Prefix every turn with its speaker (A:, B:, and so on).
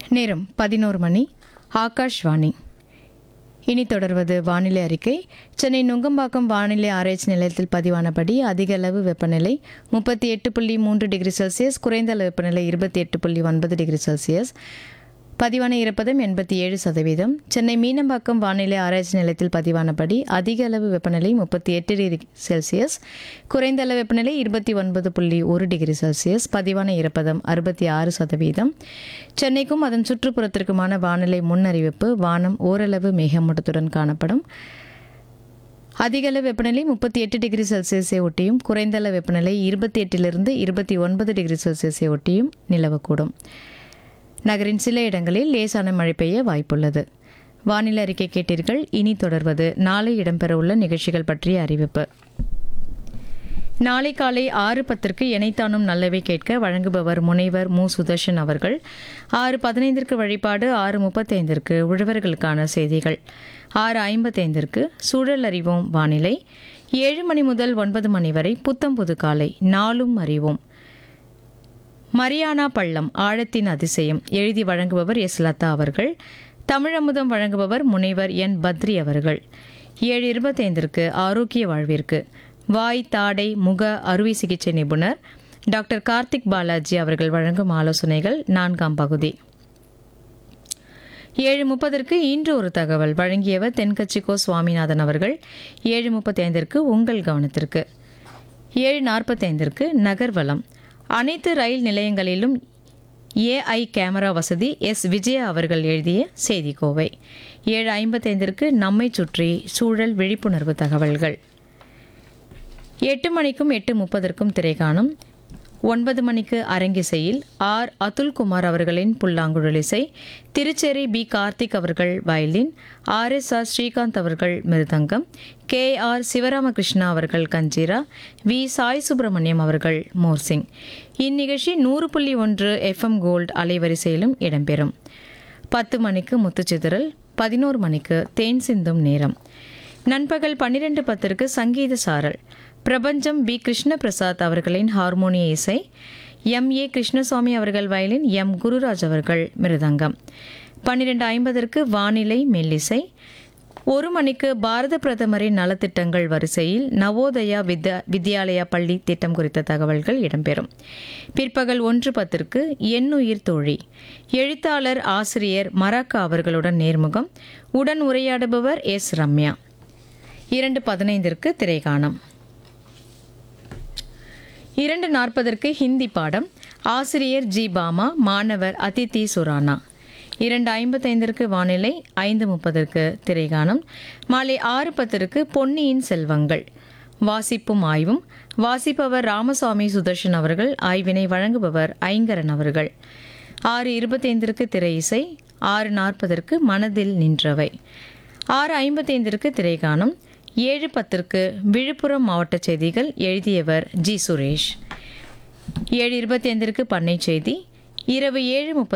A: நேரம் பதினோரு மணி ஆகாஷ்வாணி இனி தொடர்வது வானிலை அறிக்கை சென்னை நுங்கம்பாக்கம் வானிலை ஆராய்ச்சி நிலையத்தில் பதிவானபடி அதிக அளவு வெப்பநிலை முப்பத்தி எட்டு புள்ளி மூன்று டிகிரி செல்சியஸ் குறைந்த அளவு வெப்பநிலை இருபத்தி எட்டு புள்ளி ஒன்பது டிகிரி செல்சியஸ் பதிவான ஈரப்பதம் எண்பத்தி ஏழு சதவீதம் சென்னை மீனம்பாக்கம் வானிலை ஆராய்ச்சி நிலையத்தில் பதிவானபடி அதிக அளவு வெப்பநிலை முப்பத்தி எட்டு டிகிரி செல்சியஸ் குறைந்த அளவு வெப்பநிலை இருபத்தி ஒன்பது புள்ளி ஒரு டிகிரி செல்சியஸ் பதிவான ஈரப்பதம் அறுபத்தி ஆறு சதவீதம் சென்னைக்கும் அதன் சுற்றுப்புறத்திற்குமான வானிலை முன்னறிவிப்பு வானம் ஓரளவு மேகமூட்டத்துடன் காணப்படும் அதிகளவு வெப்பநிலை முப்பத்தி எட்டு டிகிரி செல்சியஸை ஒட்டியும் குறைந்தளவு வெப்பநிலை இருபத்தி எட்டிலிருந்து இருபத்தி ஒன்பது டிகிரி செல்சியஸை ஒட்டியும் நிலவக்கூடும் நகரின் சில இடங்களில் லேசான மழை பெய்ய வாய்ப்புள்ளது வானிலை அறிக்கை கேட்டீர்கள் இனி தொடர்வது நாளை இடம்பெறவுள்ள நிகழ்ச்சிகள் பற்றிய அறிவிப்பு நாளை காலை ஆறு பத்திற்கு இணைத்தானும் நல்லவை கேட்க வழங்குபவர் முனைவர் மு சுதர்ஷன் அவர்கள் ஆறு பதினைந்திற்கு வழிபாடு ஆறு முப்பத்தைந்திற்கு உழவர்களுக்கான செய்திகள் ஆறு ஐம்பத்தைந்திற்கு சூழல் அறிவோம் வானிலை ஏழு மணி முதல் ஒன்பது மணி வரை புத்தம் புது காலை நாளும் அறிவோம் மரியானா பள்ளம் ஆழத்தின் அதிசயம் எழுதி வழங்குபவர் எஸ் லதா அவர்கள் தமிழமுதம் வழங்குபவர் முனைவர் என் பத்ரி அவர்கள் ஏழு இருபத்தைந்திற்கு ஆரோக்கிய வாழ்விற்கு வாய் தாடை முக அறுவை சிகிச்சை நிபுணர் டாக்டர் கார்த்திக் பாலாஜி அவர்கள் வழங்கும் ஆலோசனைகள் நான்காம் பகுதி ஏழு முப்பதற்கு இன்று ஒரு தகவல் வழங்கியவர் தென்கட்சிக்கோ சுவாமிநாதன் அவர்கள் ஏழு முப்பத்தி ஐந்திற்கு உங்கள் கவனத்திற்கு ஏழு நாற்பத்தைந்திற்கு நகர்வலம் அனைத்து ரயில் நிலையங்களிலும் ஏஐ கேமரா வசதி எஸ் விஜயா அவர்கள் எழுதிய செய்திக்கோவை ஏழு ஐம்பத்தைந்திற்கு நம்மை சுற்றி சூழல் விழிப்புணர்வு தகவல்கள் எட்டு மணிக்கும் எட்டு முப்பதற்கும் திரைகாணும் ஒன்பது மணிக்கு அரங்கிசையில் ஆர் அதுல்குமார் அவர்களின் புல்லாங்குழல் இசை திருச்சேரி பி கார்த்திக் அவர்கள் violin R S R Srikanth அவர்கள் மிருதங்கம் கே ஆர் சிவராமகிருஷ்ணா அவர்கள் கஞ்சீரா வி சாய் சுப்பிரமணியம் அவர்கள் மோர்சிங் இந்நிகழ்ச்சி நூறு புள்ளி ஒன்று எஃப்எம் கோல்டு அலைவரிசையிலும் இடம்பெறும் பத்து மணிக்கு முத்துச்சிதறல் பதினோரு மணிக்கு தேன் சிந்தும் நேரம் நண்பகல் பன்னிரெண்டு பத்திற்கு சங்கீத சாரல் பிரபஞ்சம் பி கிருஷ்ண பிரசாத் அவர்களின் ஹார்மோனிய இசை எம் ஏ கிருஷ்ணசுவாமி அவர்கள் வயலின் எம் குருராஜ் அவர்கள் மிருதங்கம் பன்னிரெண்டு ஐம்பதற்கு வானிலை மெல்லிசை ஒரு மணிக்கு பாரத பிரதமரின் நலத்திட்டங்கள் வரிசையில் நவோதயா வித்யா வித்யாலயா பள்ளி திட்டம் குறித்த தகவல்கள் இடம்பெறும் பிற்பகல் ஒன்று பத்திற்கு எண்ணுயிர் தோழி எழுத்தாளர் ஆசிரியர் மராக்கா அவர்களுடன் நேர்முகம் உடன் உரையாடுபவர் எஸ் ரம்யா இரண்டு பதினைந்திற்கு திரைகாணம் இரண்டு நாற்பதற்கு ஹிந்தி பாடம் ஆசிரியர் ஜி பாமா மாணவர் அதித்தி சுரானா இரண்டு ஐம்பத்தைந்திற்கு வானிலை ஐந்து முப்பதற்கு திரைகாணம் மாலை ஆறு பத்திற்கு பொன்னியின் செல்வங்கள் வாசிப்பும் ஆய்வும் வாசிப்பவர் ராமசாமி சுதர்ஷன் அவர்கள் ஆய்வினை வழங்குபவர் ஐங்கரன் அவர்கள் ஆறு இருபத்தைந்திற்கு திரை இசை ஆறு நாற்பதற்கு மனதில் நின்றவை ஆறு ஐம்பத்தைந்திற்கு திரைகாணம் ஏழு பத்திற்கு விழுப்புரம் மாவட்ட செய்திகள் எழுதியவர் ஜி சுரேஷ் ஏழு இருபத்தி ஐந்திற்கு பண்ணை செய்தி இரவு ஏழு முப்பது